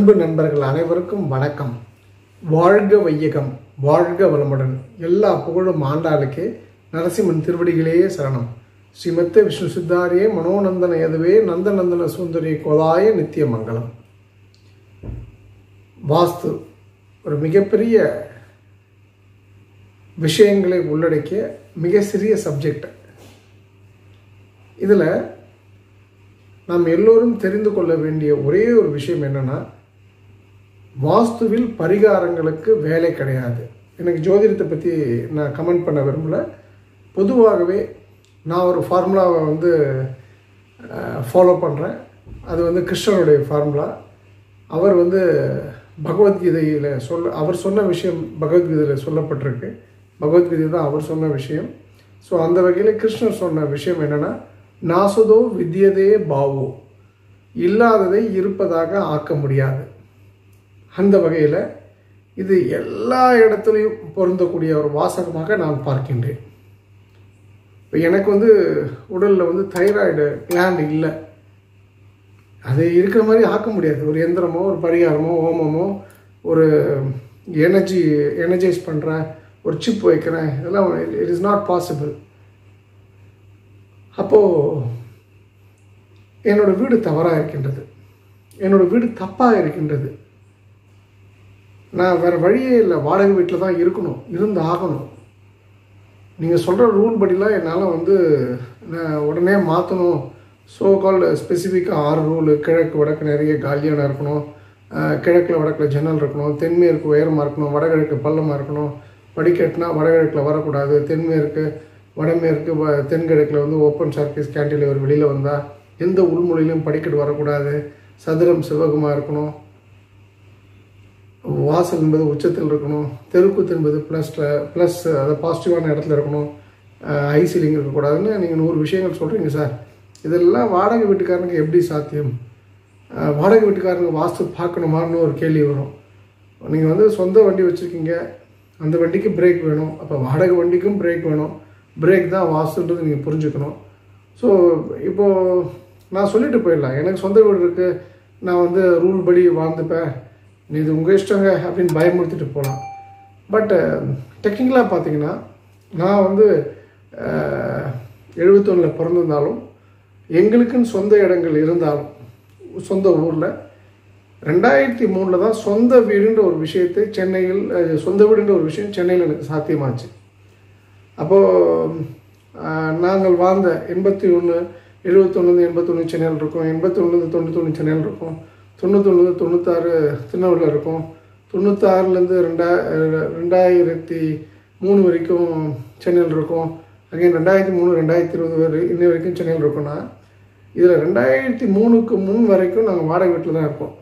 அன்பு நண்பர்கள் அனைவருக்கும் வணக்கம் வாழ்க வையகம் வாழ்க வளமுடன் எல்லா புகழும் ஆண்டாளுக்கே நரசிம்மன் திருவடிகளேயே சரணம் ஸ்ரீமத்த விஷ்ணு சித்தாரியே மனோநந்தன எதுவே நந்தநந்தன சுந்தரி கோதாய நித்திய மங்கலம் வாஸ்து ஒரு மிகப்பெரிய விஷயங்களை உள்ளடக்கிய மிக சிறிய சப்ஜெக்ட் இதில் நாம் எல்லோரும் தெரிந்து கொள்ள வேண்டிய ஒரே ஒரு விஷயம் என்னன்னா வாஸ்துவில் பரிகாரங்களுக்கு வேலை கிடையாது எனக்கு ஜோதிடத்தை பற்றி நான் கமெண்ட் பண்ண விரும்பல பொதுவாகவே நான் ஒரு ஃபார்முலாவை வந்து ஃபாலோ பண்ணுறேன் அது வந்து கிருஷ்ணனுடைய ஃபார்முலா அவர் வந்து பகவத்கீதையில் சொல்ல அவர் சொன்ன விஷயம் பகவத்கீதையில் சொல்லப்பட்டிருக்கு பகவத்கீதை தான் அவர் சொன்ன விஷயம் ஸோ அந்த வகையில் கிருஷ்ணர் சொன்ன விஷயம் என்னென்னா நாசுதோ வித்யதே பாவோ இல்லாததை இருப்பதாக ஆக்க முடியாது அந்த வகையில் இது எல்லா இடத்துலையும் பொருந்தக்கூடிய ஒரு வாசகமாக நான் பார்க்கின்றேன் இப்போ எனக்கு வந்து உடலில் வந்து தைராய்டு கிளாண்ட் இல்லை அது இருக்கிற மாதிரி ஆக்க முடியாது ஒரு எந்திரமோ ஒரு பரிகாரமோ ஹோமமோ ஒரு எனர்ஜி எனர்ஜைஸ் பண்ணுறேன் ஒரு சிப் வைக்கிறேன் இதெல்லாம் இட் இஸ் நாட் பாசிபிள் அப்போது என்னோடய வீடு தவறாக இருக்கின்றது என்னோடய வீடு தப்பாக இருக்கின்றது நான் வேறு வழியே இல்லை வாடகை வீட்டில் தான் இருக்கணும் இருந்து ஆகணும் நீங்கள் சொல்கிற ரூல் படிலாம் என்னால் வந்து நான் உடனே மாற்றணும் ஸோ கால் ஸ்பெசிஃபிக்காக ஆறு ரூலு கிழக்கு வடக்கு நிறைய காலியான இருக்கணும் கிழக்கில் வடக்கில் ஜன்னல் இருக்கணும் தென்மேற்கு உயரமாக இருக்கணும் வடகிழக்கு பள்ளமாக இருக்கணும் படிக்கட்டுனா வடகிழக்கில் வரக்கூடாது தென்மேற்கு வடமேற்கு வ தென்கிழக்கில் வந்து ஓப்பன் சர்க்கஸ் கேன்டிலிவர் வெளியில் வந்தால் எந்த உள்மொழியிலும் படிக்கட்டு வரக்கூடாது சதுரம் சிவகமாக இருக்கணும் வாசல் என்பது உச்சத்தில் இருக்கணும் தெருக்குத்து என்பது ப்ளஸில் ப்ளஸ் அதை பாசிட்டிவான இடத்துல இருக்கணும் ஹை சீலிங் இருக்கக்கூடாதுன்னு நீங்கள் நூறு விஷயங்கள் சொல்கிறீங்க சார் இதெல்லாம் வாடகை வீட்டுக்காரனுக்கு எப்படி சாத்தியம் வாடகை வீட்டுக்காரங்க வாஸ்து பார்க்கணுமான்னு ஒரு கேள்வி வரும் நீங்கள் வந்து சொந்த வண்டி வச்சுருக்கீங்க அந்த வண்டிக்கு பிரேக் வேணும் அப்போ வாடகை வண்டிக்கும் பிரேக் வேணும் பிரேக் தான் வாஸ்துன்றது நீங்கள் புரிஞ்சுக்கணும் ஸோ இப்போது நான் சொல்லிட்டு போயிடலாம் எனக்கு சொந்த வீடு இருக்குது நான் வந்து ரூல் படி வாழ்ந்துப்பேன் நீ இது உங்கள் இஷ்டங்க அப்படின்னு பயமுறுத்திட்டு போகலாம் பட்டு டெக்னிக்கலாக பார்த்தீங்கன்னா நான் வந்து எழுபத்தொன்னில் பிறந்திருந்தாலும் எங்களுக்குன்னு சொந்த இடங்கள் இருந்தாலும் சொந்த ஊரில் ரெண்டாயிரத்தி மூணில் தான் சொந்த வீடுன்ற ஒரு விஷயத்தை சென்னையில் சொந்த வீடுன்ற ஒரு விஷயம் சென்னையில் எனக்கு சாத்தியமாச்சு அப்போது நாங்கள் வாழ்ந்த எண்பத்தி ஒன்று எழுபத்தொன்னு எண்பத்தொன்று சென்னையில் இருக்கும் எண்பத்தொன்னு தொண்ணூத்தொன்று சென்னையில் இருக்கும் தொண்ணூத்தொன்று தொண்ணூத்தாறு திருநெல்வேலியில் இருக்கும் தொண்ணூத்தாறுலேருந்து ரெண்டா ரெண்டாயிரத்தி மூணு வரைக்கும் சென்னையில் இருக்கும் அகைன் ரெண்டாயிரத்தி மூணு ரெண்டாயிரத்தி இருபது வரை இன்ன வரைக்கும் சென்னையில் இருக்கோம்னா இதில் ரெண்டாயிரத்தி மூணுக்கு முன் வரைக்கும் நாங்கள் வாடகை வீட்டில் தான் இருப்போம்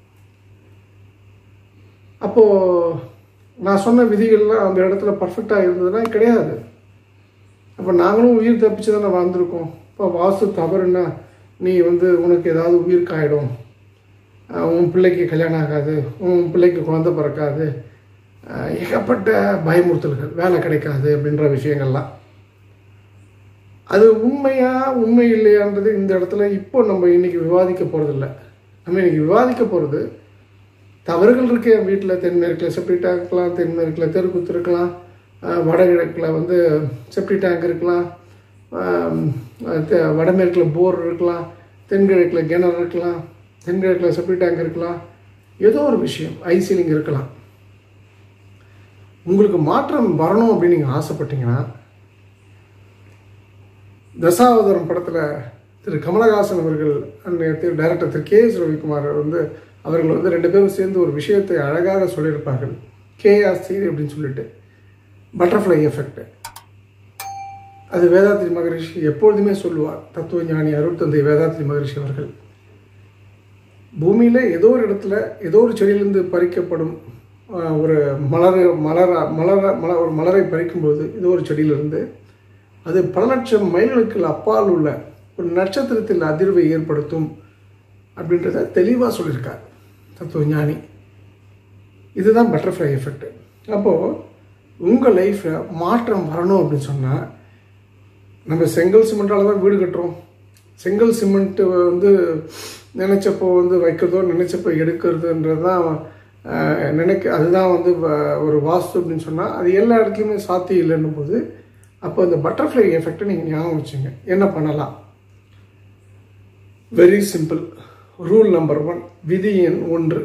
அப்போது நான் சொன்ன விதிகள்லாம் அந்த இடத்துல பர்ஃபெக்டாக இருந்ததுன்னா கிடையாது அப்போ நாங்களும் உயிர் தப்பிச்சு தானே வாழ்ந்துருக்கோம் இப்போ வாஸ்து தவறுன்னா நீ வந்து உனக்கு ஏதாவது உயிர் காயிடும் உன் பிள்ளைக்கு கல்யாணம் ஆகாது உன் பிள்ளைக்கு குழந்தை பிறக்காது ஏகப்பட்ட பயமுறுத்தல்கள் வேலை கிடைக்காது அப்படின்ற விஷயங்கள்லாம் அது உண்மையா உண்மை இல்லையான்றது இந்த இடத்துல இப்போ நம்ம இன்னைக்கு விவாதிக்க போகிறதில்ல நம்ம இன்னைக்கு விவாதிக்க போகிறது தவறுகள் இருக்கு என் வீட்டில் தென்மேற்கில் செப்டி டேங்க் இருக்கலாம் தென்மேற்கில் தெருக்குத்து இருக்கலாம் வடகிழக்கில் வந்து செப்டி டேங்க் இருக்கலாம் வடமேற்கில் போர் இருக்கலாம் தென்கிழக்கில் கிணறு இருக்கலாம் தென்கிழக்கில் செப்டி டேங்க் இருக்கலாம் ஏதோ ஒரு விஷயம் ஐசீலிங் இருக்கலாம் உங்களுக்கு மாற்றம் வரணும் அப்படின்னு நீங்கள் ஆசைப்பட்டீங்கன்னா தசாவதாரம் படத்தில் திரு கமலஹாசன் அவர்கள் அந்த திரு டைரக்டர் திரு கே எஸ் ரவிக்குமார் வந்து அவர்கள் வந்து ரெண்டு பேரும் சேர்ந்து ஒரு விஷயத்தை அழகாக சொல்லியிருப்பார்கள் கேஆர் சீரி அப்படின்னு சொல்லிட்டு பட்டர்ஃப்ளை எஃபெக்ட் அது வேதாத்ரி மகரிஷி எப்பொழுதுமே சொல்லுவார் தத்துவ ஞானி அருள் தந்தை வேதாத்ரி மகரிஷி அவர்கள் பூமியில் ஏதோ ஒரு இடத்துல ஏதோ ஒரு செடியிலிருந்து பறிக்கப்படும் ஒரு மலர் மலர மலர மல ஒரு மலரை பறிக்கும்போது ஏதோ ஒரு செடியிலிருந்து அது பல லட்சம் மைல்களுக்கு அப்பால் உள்ள ஒரு நட்சத்திரத்தில் அதிர்வை ஏற்படுத்தும் அப்படின்றத தெளிவாக சொல்லியிருக்கார் தத்துவ ஞானி இதுதான் பட்டர்ஃப்ளை எஃபெக்ட் அப்போது உங்கள் லைஃப்பில் மாற்றம் வரணும் அப்படின்னு சொன்னால் நம்ம செங்கல் சிமெண்ட்டால் தான் வீடு கட்டுறோம் செங்கல் சிமெண்ட்டு வந்து நினச்சப்போ வந்து வைக்கிறதோ நினச்சப்போ எடுக்கிறதுன்றது தான் ஆஹ், நினைக்க அதுதான் வந்து வ- ஒரு வாஸ்து அப்படின்னு சொன்னால் அது எல்லா இடத்துலையுமே சாத்தியம் இல்லைன்னும் போது அப்போ இந்த பட்டர்ஃப்ளை எஃபெக்டை நீங்கள் ஞாபகம் வச்சுங்க என்ன பண்ணலாம் very simple rule number one விதி எண் ஒன்று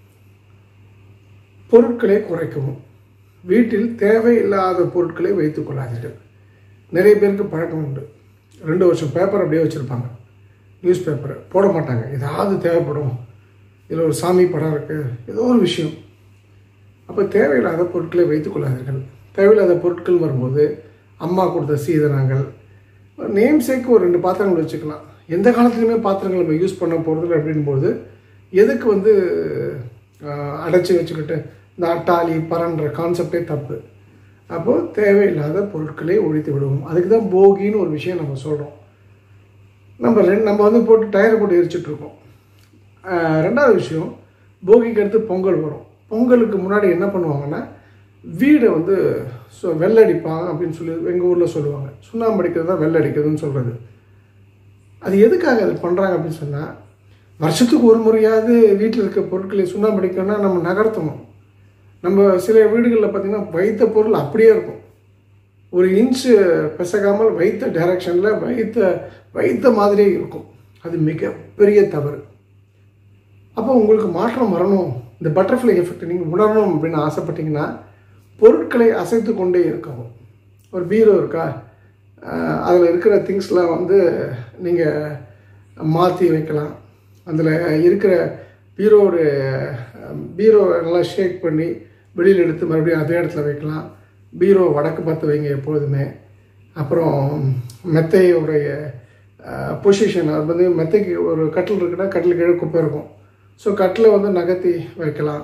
பொருட்களை குறைக்கவும் வீட்டில் தேவையில்லாத பொருட்களை வைத்துக் கொள்ளாதீர்கள் நிறைய பேருக்கு பழக்கம் உண்டு ரெண்டு வருஷம் பேப்பர் அப்படியே வச்சுருப்பாங்க நியூஸ் பேப்பரை போட மாட்டாங்க ஏதாவது தேவைப்படும் இதில் ஒரு சாமி படம் இருக்குது ஏதோ ஒரு விஷயம் அப்போ தேவையில்லாத பொருட்களை வைத்துக் கொள்ளாதீர்கள் தேவையில்லாத பொருட்கள் வரும்போது அம்மா கொடுத்த சீதனங்கள் நேம் சேக்கு ஒரு ரெண்டு பாத்திரங்கள் வச்சுக்கலாம் எந்த காலத்துலையுமே பாத்திரங்கள் நம்ம யூஸ் பண்ண போகிறது அப்படின்போது எதுக்கு வந்து ஆஹ், அடைச்சி வச்சுக்கிட்டு இந்த அட்டாளி பரன்ற கான்செப்டே தப்பு அப்போது தேவையில்லாத பொருட்களை ஒழித்து விடுவோம் அதுக்கு தான் போகின்னு ஒரு விஷயம் நம்ம சொல்கிறோம் நம்ம ரெண்டு நம்ம வந்து போட்டு டயரை போட்டு எரிச்சிட்டு இருக்கோம் ஆஹ் ரெண்டாவது விஷயம் போகிக்கு அடுத்து பொங்கல் வரும் பொங்கலுக்கு முன்னாடி என்ன பண்ணுவாங்கன்னா வீடை வந்து ஸோ வெள்ளடிப்பாங்க அப்படின்னு சொல்லி எங்கள் ஊரில் சொல்லுவாங்க சுண்ணாம்பு அடிக்கிறது தான் வெள்ளடிக்கிறதுன்னு சொல்கிறது அது எதுக்காக அது பண்ணுறாங்க அப்படின்னு சொன்னால் வருஷத்துக்கு ஒரு முறையாவது வீட்டில் இருக்க பொருட்களை சுண்ணாம்பு அடிக்கணும்னா நம்ம நகர்த்தணும் நம்ம சில வீடுகளில் பார்த்திங்கன்னா வைத்த பொருள் அப்படியே இருக்கும் ஒரு இன்ச்சு பிசகாமல் வைத்த டைரக்ஷனில் வைத்த வைத்த மாதிரியே இருக்கும் அது மிகப்பெரிய தவறு அப்போ உங்களுக்கு மாற்றம் வரணும் இந்த பட்டர்ஃப்ளை எஃபெக்ட் நீங்கள் உணரணும் அப்படின்னு ஆசைப்பட்டீங்கன்னா பொருட்களை அசைத்து கொண்டே இருக்கவும் ஒரு பீரோ இருக்கா அதில் இருக்கிற திங்ஸ்லாம் வந்து நீங்கள் மாற்றி வைக்கலாம் அதில் இருக்கிற பீரோவோட பீரோ நல்லா ஷேக் பண்ணி வெளியில் எடுத்து மறுபடியும் அதே இடத்துல வைக்கலாம் பீரோ வடக்கு பார்த்து வைங்க எப்பொழுதுமே அப்புறம் மெத்தையோடைய பொசிஷன் அது வந்து மெத்தைக்கு ஒரு கட்டில் இருக்குன்னா கட்டில் கீழே குப்பை இருக்கும் ஸோ கட்டில் வந்து நகர்த்தி வைக்கலாம்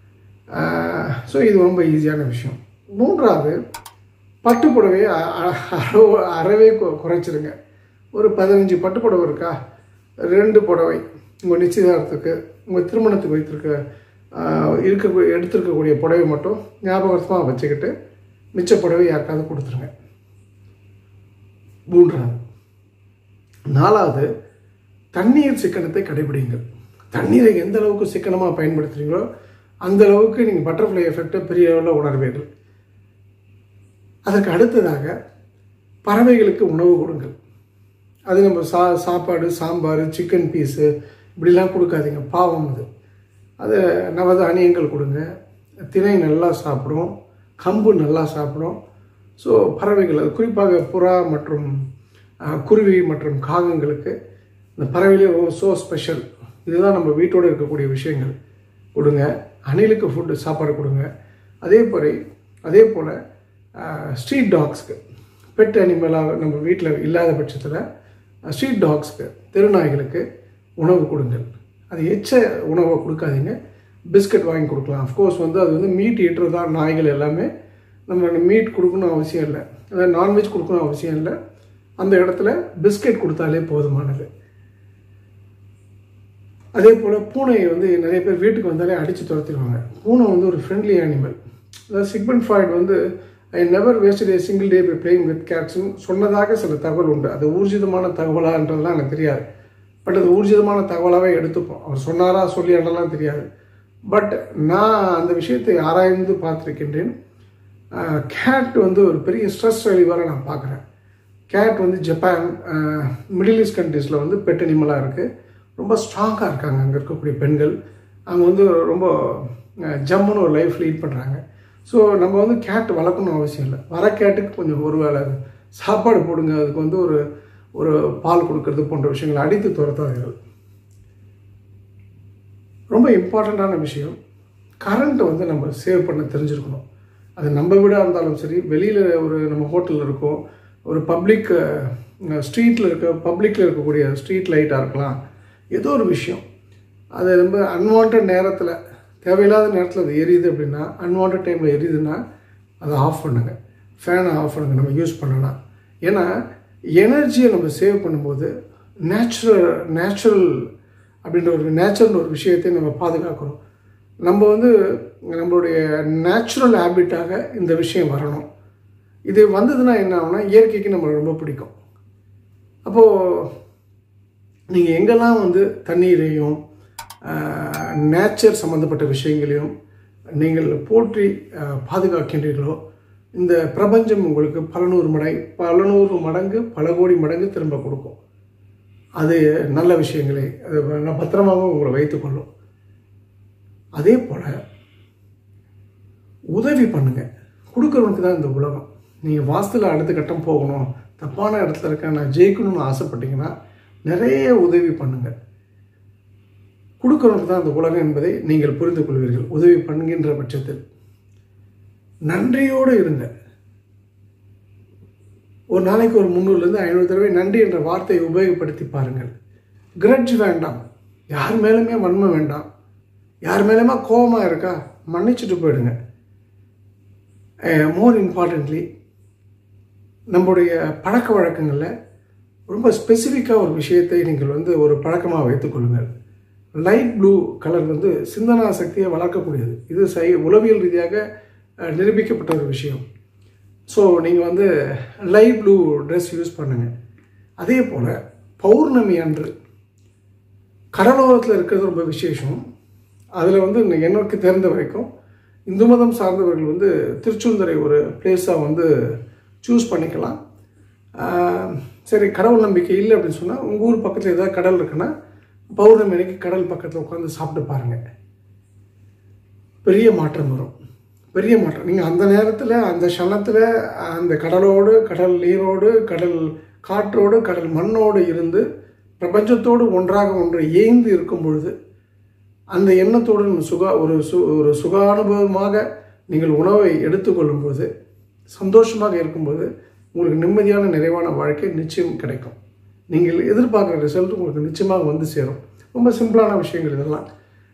ஸோ இது ரொம்ப ஈஸியான விஷயம் மூன்றாவது பட்டு புடவையை அ- அ- அறவ அறவே கு- குறைச்சிருங்க ஒரு பதினஞ்சு பட்டு புடவை இருக்கா ரெண்டு புடவை உங்கள் நிச்சயதார்த்தத்துக்கு உங்கள் திருமணத்துக்கு வைத்திருக்க ஆஹ், இருக்க எடுத்திருக்கக்கூடிய புடவை மட்டும் ஞாபகமாக வச்சுக்கிட்டு மிச்ச புடவை யாருக்காவது கொடுத்துருங்க மூன்றாவது நாலாவது தண்ணீர் சிக்கனத்தை கடைபிடிங்கள் தண்ணீரை எந்த அளவுக்கு சிக்கனமாக பயன்படுத்துகிறீங்களோ அந்த அளவுக்கு நீங்கள் பட்டர்ஃப்ளை எஃபெக்டை பெரிய அளவில் உணர்வீர்கள் அதற்கு அடுத்ததாக பறவைகளுக்கு உணவு கொடுங்கள் அது நம்ம சா சாப்பாடு சாம்பார் சிக்கன் பீஸு இப்படிலாம் கொடுக்காதீங்க பாவம் அது அது நவதானியங்கள் கொடுங்க திணை நல்லா சாப்பிடும் கம்பு நல்லா சாப்பிடும் ஸோ பறவைகள் அது குறிப்பாக புறா மற்றும் அஹ், குருவி மற்றும் காகங்களுக்கு இந்த பறவையிலே ஸோ ஸ்பெஷல் இதுதான் நம்ம வீட்டோடு இருக்கக்கூடிய விஷயங்கள் கொடுங்க அணிலுக்கு ஃபுட்டு சாப்பாடு கொடுங்க அதே போல் அதே போல் ஸ்ட்ரீட் டாக்ஸ்க்கு பெட் அனிமலாக நம்ம வீட்டில் இல்லாத பட்சத்தில் ஸ்ட்ரீட் டாக்ஸ்க்கு தெருநாய்களுக்கு உணவு கொடுங்கள் அது எச்ச உணவை கொடுக்காதீங்க பிஸ்கட் வாங்கி கொடுக்கலாம் அஃப்கோர்ஸ் வந்து அது வந்து மீட் ஈட்டுறது தான் நாய்கள் எல்லாமே நம்ம மீட் கொடுக்கணும் அவசியம் இல்லை அதாவது நான்வெஜ் கொடுக்கணும் அவசியம் இல்லை அந்த இடத்துல பிஸ்கட் கொடுத்தாலே போதுமானது அதே போல் பூனையை வந்து நிறைய பேர் வீட்டுக்கு வந்தாலே அடித்து துரத்திடுவாங்க பூனை வந்து ஒரு ஃப்ரெண்ட்லி அனிமல் அதாவது சிக்மன் ஃபாய்ட் வந்து I never wasted a single day by playing with கேட்ஸ்னு சொன்னதாக சில தகவல் உண்டு அது ஊர்ஜிதமான தகவலான்றதுலாம் எனக்கு தெரியாது பட் அது ஊர்ஜிதமான தகவலாகவே எடுத்துப்போம் அவர் சொன்னாரா சொல்லியாண்டெல்லாம் தெரியாது பட் நான் அந்த விஷயத்தை ஆராய்ந்து பார்த்துருக்கின்றேன் கேட் வந்து ஒரு பெரிய ஸ்ட்ரெஸ் ரிலீவராக நான் பார்க்குறேன் கேட் வந்து ஜப்பான் மிடில் ஈஸ்ட் கண்ட்ரீஸில் வந்து பெட் அனிமலாக இருக்குது ரொம்ப ஸ்ட்ராங்காக இருக்காங்க அங்கே இருக்கக்கூடிய பெண்கள் அங்கே வந்து ரொம்ப அஹ், ஜம்முன்னு ஒரு லைஃப் லீட் பண்ணுறாங்க ஸோ நம்ம வந்து கேட் வளர்க்கணும் அவசியம் இல்லை வர கேட்டுக்கு கொஞ்சம் ஒரு வேளை சாப்பாடு போடுங்க அதுக்கு வந்து ஒரு ஒரு பால் கொடுக்கறது போன்ற விஷயங்களை அடித்து துரத்தாதீர்கள் ரொம்ப இம்பார்ட்டண்ட்டான விஷயம் கரண்ட்டை வந்து நம்ம சேவ் பண்ண தெரிஞ்சிருக்கணும் அது நம்ம வீடாக இருந்தாலும் சரி வெளியில் ஒரு நம்ம ஹோட்டலில் இருக்கோம் ஒரு பப்ளிக் ஸ்ட்ரீட்டில் இருக்க பப்ளிக்கில் இருக்கக்கூடிய ஸ்ட்ரீட் லைட்டாக இருக்கலாம் ஏதோ ஒரு விஷயம் அது ரொம்ப அன்வான்ட் நேரத்தில் தேவையில்லாத நேரத்தில் அது எரியுது அப்படின்னா அன்வான்ட் டைமில் எரியுதுன்னா அதை ஆஃப் பண்ணுங்க ஃபேனை ஆஃப் பண்ணுங்க நம்ம யூஸ் பண்ணலாம் ஏன்னா எனர்ஜியை நம்ம சேவ் பண்ணும்போது நேச்சுரல் நேச்சுரல் அப்படின்ற ஒரு நேச்சுரல் ஒரு விஷயத்தை நம்ம பாதுகாக்கிறோம் நம்ம வந்து நம்மளுடைய நேச்சுரல் ஹேபிட்டாக இந்த விஷயம் வரணும் இது வந்ததுன்னா என்ன ஆகும்னா இயற்கைக்கு நம்மளுக்கு ரொம்ப பிடிக்கும் அப்போது நீங்கள் எங்கெல்லாம் வந்து தண்ணீரையும் நேச்சர் சம்மந்தப்பட்ட விஷயங்களையும் நீங்கள் போற்றி அஹ், பாதுகாக்கின்றீர்களோ இந்த பிரபஞ்சம் உங்களுக்கு பல நூறு மடங்கு பல நூறு மடங்கு பல கோடி மடங்கு திரும்ப கொடுக்கும் அது நல்ல விஷயங்களை அது ந- பத்திரமாகவும் உங்களை வைத்துக்கொள்ளும் அதே போல் உதவி பண்ணுங்க கொடுக்குறவனுக்கு தான் இந்த உலகம் நீங்கள் வாஸ்துல அடுத்த கட்டம் போகணும் தப்பான இடத்துல இருக்க நான் ஜெயிக்கணும்னு ஆசைப்பட்டீங்கன்னா நிறைய உதவி பண்ணுங்க கொடுக்குறவனுக்கு தான் இந்த உலகம் என்பதை நீங்கள் புரிந்து கொள்வீர்கள் உதவி பண்ணுகின்ற பட்சத்தில் நன்றியோடு இருங்க ஒரு நாளைக்கு ஒரு முந்நூறுலேருந்து ஐநூறு தடவை நன்றி என்ற வார்த்தையை உபயோகப்படுத்தி பாருங்கள் கிரட்ஜ் வேண்டாம் யார் மேலுமே வன்மை வேண்டாம் யார் மேலுமே கோபமாக இருக்கா மன்னிச்சுட்டு போயிடுங்க மோர் இம்பார்ட்டன்ட்லி நம்முடைய பழக்க வழக்கங்களில் ரொம்ப ஸ்பெசிஃபிக்காக ஒரு விஷயத்தை நீங்கள் வந்து ஒரு பழக்கமாக வைத்துக்கொள்ளுங்கள் லைட் ப்ளூ கலர் வந்து சிந்தனா சக்தியை வளர்க்கக்கூடியது இது சை உளவியல் ரீதியாக அஹ், நிரூபிக்கப்பட்ட ஒரு விஷயம் ஸோ நீங்கள் வந்து லைட் ப்ளூ ட்ரெஸ் யூஸ் பண்ணுங்கள் அதே போல் பௌர்ணமி அன்று கடலோரத்தில் இருக்கிறது ரொம்ப விசேஷம் அதில் வந்து எனக்கு தெரிந்த வரைக்கும் இந்து மதம் சார்ந்தவர்கள் வந்து திருச்செந்துறை ஒரு பிளேஸாக வந்து சூஸ் பண்ணிக்கலாம் ஆஹ் சரி கடவுள் நம்பிக்கை இல்லை அப்படின்னு சொன்னால் உங்கள் ஊர் பக்கத்தில் ஏதாவது கடல் இருக்குன்னா பௌர்ணமி அன்னைக்கு கடல் பக்கத்தில் உட்காந்து சாப்பிட்டு பாருங்கள் பெரிய மாற்றம் வரும் பெரிய மாற்றம் நீங்கள் அந்த நேரத்தில் அந்த க்ஷணத்தில் அந்த கடலோடு கடல் நீரோடு கடல் காற்றோடு கடல் மண்ணோடு இருந்து பிரபஞ்சத்தோடு ஒன்றாக ஒன்று ஏய்ந்து இருக்கும் பொழுது அந்த எண்ணத்தோடு சுகா ஒரு சு ஒரு சுகானுபவமாக நீங்கள் உணவை எடுத்துக்கொள்ளும் போது சந்தோஷமாக இருக்கும்போது உங்களுக்கு நிம்மதியான நிறைவான வாழ்க்கை நிச்சயம் கிடைக்கும் நீங்கள் எதிர்பார்க்குற ரிசல்ட் உங்களுக்கு நிச்சயமாக வந்து சேரும் ரொம்ப சிம்பிளான விஷயங்கள் இதெல்லாம்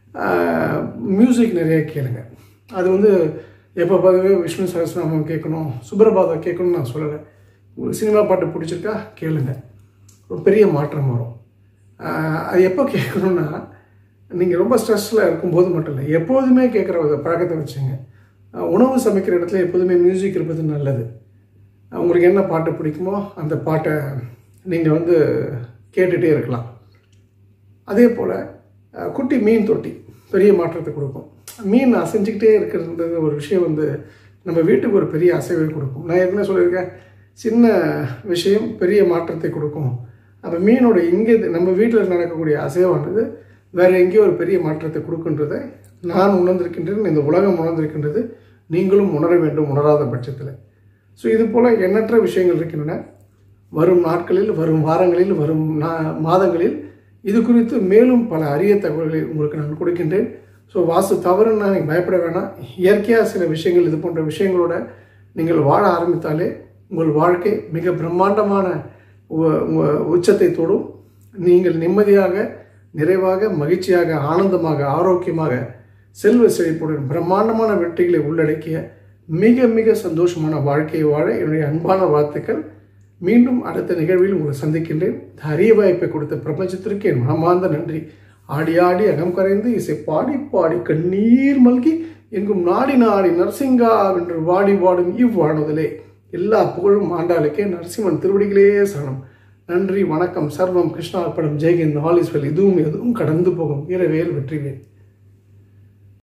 மியூசிக் நிறைய கேளுங்க அது வந்து எப்போ பார்த்தாவே விஷ்ணு சகஸ்ரநாமம் கேட்கணும் சுப்ரபாதம் கேட்கணும்னு நான் சொல்லலை உங்களுக்கு சினிமா பாட்டு பிடிச்சிருக்கா கேளுங்க ஒரு பெரிய மாற்றம் வரும் ஆஹ் அது எப்போ கேட்கணும்னா நீங்கள் ரொம்ப ஸ்ட்ரெஸ்ஸில் இருக்கும்போது மட்டும் இல்லை எப்போதுமே கேட்குற ஒரு பழக்கத்தை வச்சுங்க ஆஹ் உணவு சமைக்கிற இடத்துல எப்போதுமே மியூசிக் இருப்பது நல்லது ஆஹ் உங்களுக்கு என்ன பாட்டு பிடிக்குமோ அந்த பாட்டை நீங்கள் வந்து கேட்டுகிட்டே இருக்கலாம் அதே போல் குட்டி மீன் தொட்டி பெரிய மாற்றத்தை கொடுக்கும் மீன் அசைஞ்சிக்கிட்டே இருக்கிறது ஒரு விஷயம் வந்து நம்ம வீட்டுக்கு ஒரு பெரிய அசைவை கொடுக்கும் நான் ஏற்கனவே சொல்லியிருக்கேன் சின்ன விஷயம் பெரிய மாற்றத்தை கொடுக்கும் அப்போ மீனோட இங்கே நம்ம வீட்டில் நடக்கக்கூடிய அசைவானது வேறு எங்கேயோ ஒரு பெரிய மாற்றத்தை கொடுக்குன்றதை நான் உணர்ந்திருக்கின்றேன் இந்த உலகம் உணர்ந்திருக்கின்றது நீங்களும் உணர வேண்டும் உணராத பட்சத்தில் ஸோ இது போல் எண்ணற்ற விஷயங்கள் இருக்கின்றன வரும் நாட்களில் வரும் வாரங்களில் வரும் நா- மாதங்களில் இது குறித்து மேலும் பல அரிய தகவல்களை உங்களுக்கு நான் கொடுக்கின்றேன் ஸோ வாசு தவறுன்னா நீங்கள் பயப்பட வேணாம் இயற்கையாக சில விஷயங்கள் இது போன்ற விஷயங்களோட நீங்கள் வாழ ஆரம்பித்தாலே உங்கள் வாழ்க்கை மிக பிரம்மாண்டமான உ- உ- உச்சத்தை தொடும் நீங்கள் நிம்மதியாக நிறைவாக மகிழ்ச்சியாக ஆனந்தமாக ஆரோக்கியமாக செல்வ செழிப்புடன் பிரம்மாண்டமான வெற்றிகளை உள்ளடக்கிய மிக மிக சந்தோஷமான வாழ்க்கையை வாழ என்னுடைய அன்பான வாழ்த்துக்கள் மீண்டும் அடுத்த நிகழ்வில் உங்களை சந்திக்கின்றேன் இந்த அரிய வாய்ப்பை கொடுத்த பிரபஞ்சத்திற்கு என் மனமார்ந்த நன்றி ஆடி ஆடி அகம் கரைந்து இசை பாடி பாடி கண்ணீர் மல்கி எங்கும் நாடி நாடி நரசிங்கா என்று வாடி வாடும் இவ்வாணுதலே எல்லா புகழும் ஆண்டாளுக்கே நரசிம்மன் திருவடிகளே சரணம் நன்றி வணக்கம் சர்வம் கிருஷ்ணார்ப்பணம் ஜெயகிந்த் ஆல் இஸ் வெல் இதுவும் எதுவும் கடந்து போகும் வீரவேல் வெற்றிவேல்